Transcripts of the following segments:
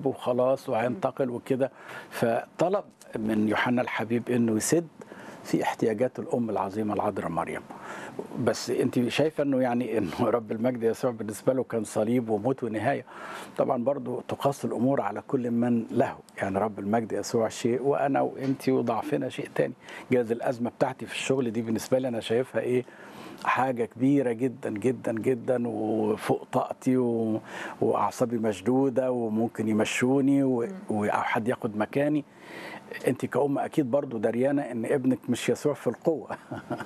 صليب وخلاص وهينتقل وكده فطلب من يوحنا الحبيب انه يسد في احتياجات الام العظيمه العذراء مريم بس انت شايفه انه يعني انه رب المجد يسوع بالنسبه له كان صليب وموت ونهايه طبعا برضو تقاس الامور على كل من له يعني رب المجد يسوع شيء وانا وانت وضعفنا شيء تاني جاز الازمه بتاعتي في الشغل دي بالنسبه لي انا شايفها ايه حاجة كبيرة جدا جدا جدا وفوق طاقتي و... وأعصابي مشدودة وممكن يمشوني و... و... أو حد ياخد مكاني أنت كأم أكيد برضو دريانة إن ابنك مش يسوع في القوة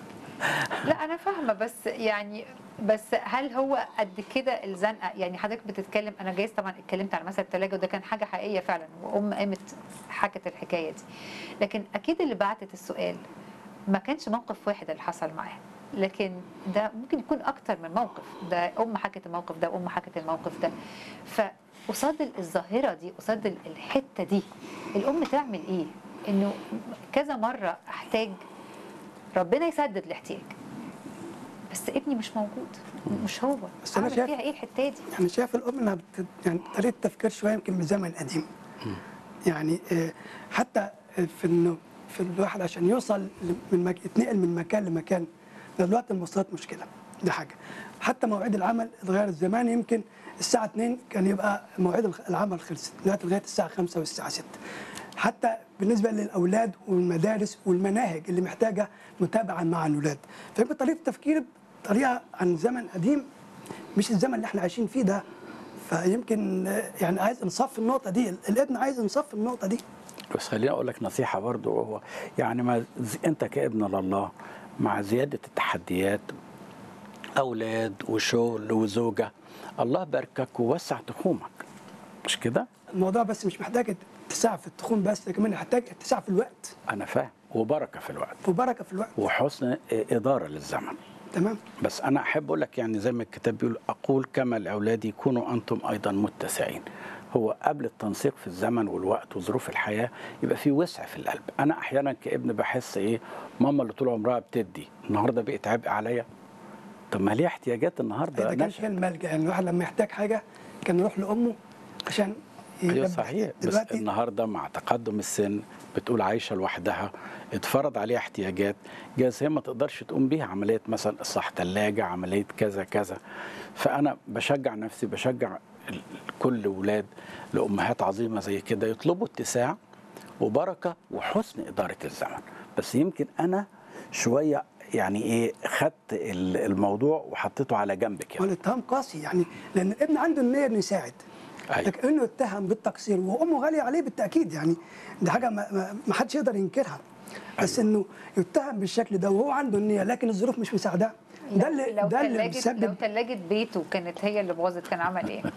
لا انا فاهمه بس يعني بس هل هو قد كده الزنقه يعني حضرتك بتتكلم انا جايز طبعا اتكلمت على مثل الثلاجه وده كان حاجه حقيقيه فعلا وام قامت حكت الحكايه دي لكن اكيد اللي بعتت السؤال ما كانش موقف واحد اللي حصل معاها لكن ده ممكن يكون اكتر من موقف ده ام حكت الموقف ده وام حكت الموقف ده فقصاد الظاهره دي قصاد الحته دي الام تعمل ايه انه كذا مره احتاج ربنا يسدد الاحتياج بس ابني مش موجود مش هو بس أنا اعمل شايف- فيها ايه الحته دي يعني شايف الام انها بت... يعني طريقه تفكير شويه يمكن من زمن قديم يعني آه، حتى في انه في الواحد عشان يوصل ل- من مك... يتنقل من مكان لمكان ده دلوقتي المواصلات مشكله دي حاجه حتى مواعيد العمل اتغيرت زمان يمكن الساعه 2 كان يبقى مواعيد الخ- العمل خلصت دلوقتي لغايه الساعه 5 والساعه 6 حتى بالنسبه للاولاد والمدارس والمناهج اللي محتاجه متابعه مع الاولاد فيبقى طريقه التفكير طريقه عن زمن قديم مش الزمن اللي احنا عايشين فيه ده فيمكن آه، يعني عايز انصاف في النقطه دي الابن عايز انصاف في النقطه دي بس خليني اقول لك نصيحه برضو وهو يعني ما ز- انت كابن لله مع زياده التحديات اولاد وشغل وزوجه الله باركك ووسع تخومك مش كده الموضوع بس مش محتاج اتساع في التخون بس كمان يحتاج اتساع في الوقت انا فاهم وبركه في الوقت وبركه في الوقت وحسن اداره للزمن تمام بس انا احب اقول لك يعني زي ما الكتاب بيقول اقول كما لاولادي كونوا انتم ايضا متسعين هو قبل التنسيق في الزمن والوقت وظروف الحياه يبقى في وسع في القلب انا احيانا كابن بحس ايه ماما اللي طول عمرها بتدي النهارده بقت عبء عليا طب ما ليها احتياجات النهارده ده كان نشأت. فيها الملجا يعني الواحد لما يحتاج حاجه كان يروح لامه عشان ايوه يلبس. صحيح بس دلوقتي النهارده مع تقدم السن بتقول عايشه لوحدها اتفرض عليها احتياجات جاز هي ما تقدرش تقوم بيها عمليه مثلا اصلاح ثلاجه عمليه كذا كذا فانا بشجع نفسي بشجع ال- كل ولاد لامهات عظيمه زي كده يطلبوا اتساع وبركه وحسن اداره الزمن بس يمكن انا شويه يعني ايه خدت ال- الموضوع وحطيته على جنب كده والاتهام قاسي يعني لان الابن عنده النيه انه يساعد أيوة. لكن انه يتهم بالتقصير وامه غاليه عليه بالتاكيد يعني دي حاجه ما, ما- ما حدش يقدر ينكرها بس انه يتهم بالشكل ده وهو عنده النيه لكن الظروف مش مساعداه ده اللي لو ده اللي تلاجة لو بيسبب تلاجة بيته كانت هي اللي باظت كان عمل ايه؟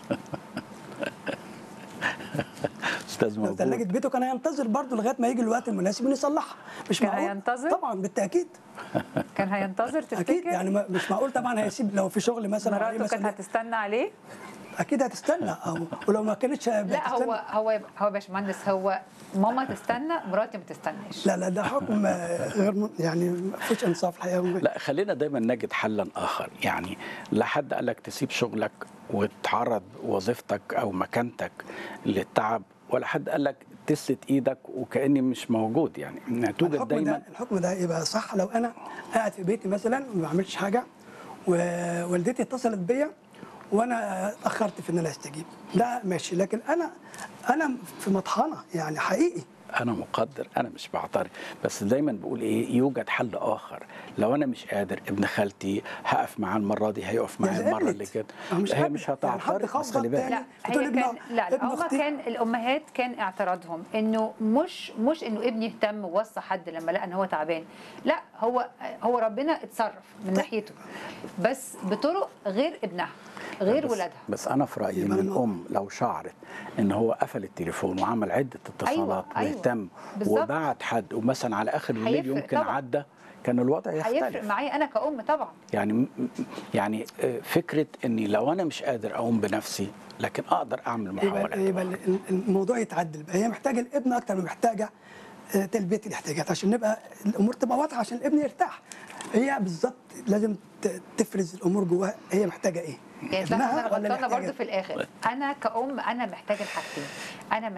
استاذ لو موجود ثلاجه بيته كان هينتظر برضه لغايه ما يجي الوقت المناسب انه يصلحها مش كان معقول هينتظر؟ طبعا بالتاكيد كان هينتظر تفتكر؟ اكيد يعني ما- مش معقول طبعا هيسيب لو في شغل مثلا أو أي مراته كانت مسؤولية، هتستنى عليه؟ اكيد هتستنى او ولو ما كانتش لا هتستنى. هو هو هو يا باشمهندس هو ماما تستنى مراتي ما تستناش لا لا ده حكم آه، غير م- يعني ما فيهوش انصاف الحقيقه لا خلينا دايما نجد حلا اخر يعني لا حد قال لك تسيب شغلك وتعرض وظيفتك او مكانتك للتعب ولا حد قال لك تسلت ايدك وكاني مش موجود يعني إنها توجد الحكم دايما ده الحكم ده يبقى صح لو انا قاعد في بيتي مثلا وما بعملش حاجه ووالدتي اتصلت بيا وانا اتاخرت في ان انا استجيب ده ماشي لكن انا انا في مطحنه يعني حقيقي انا مقدر انا مش بعترض بس دايما بقول ايه يوجد حل اخر لو انا مش قادر ابن خالتي هقف معاه المره دي هيقف معايا يا المره زقلت. اللي كده ما هو مش هي قادر. مش يعني حد هتعترض بس خبط خلي بالك تاني. لا بتقول هي ابن كان لا لا ابن هما أختي. كان الامهات كان اعتراضهم انه مش مش انه ابني اهتم ووصى حد لما لقى ان هو تعبان لا هو هو ربنا اتصرف من ناحيته بس بطرق غير ابنها غير بس ولادها بس انا في رايي ان يبقى الموضوع- الام لو شعرت ان هو قفل التليفون وعمل عده اتصالات أيوة، أيوة. واهتم بالظبط. وبعت حد ومثلا على اخر الليل هيفرق يمكن طبعاً. عدى كان الوضع هيفرق يختلف معايا انا كأم طبعا يعني م- م- يعني آه، فكره اني لو انا مش قادر اقوم بنفسي لكن اقدر اعمل محاولات يبقى, يبقى ال- الموضوع يتعدل بقى هي محتاجه الابن اكتر من محتاجه آه، تلبيه الاحتياجات عشان نبقى الامور تبقى واضحه عشان الابن يرتاح هي بالظبط لازم ت- تفرز الامور جواها هي محتاجه ايه يعني تلاحظ ابنها انا ولا غلطانه محتاجة برضو في الاخر انا كأم انا محتاجه الحاجتين انا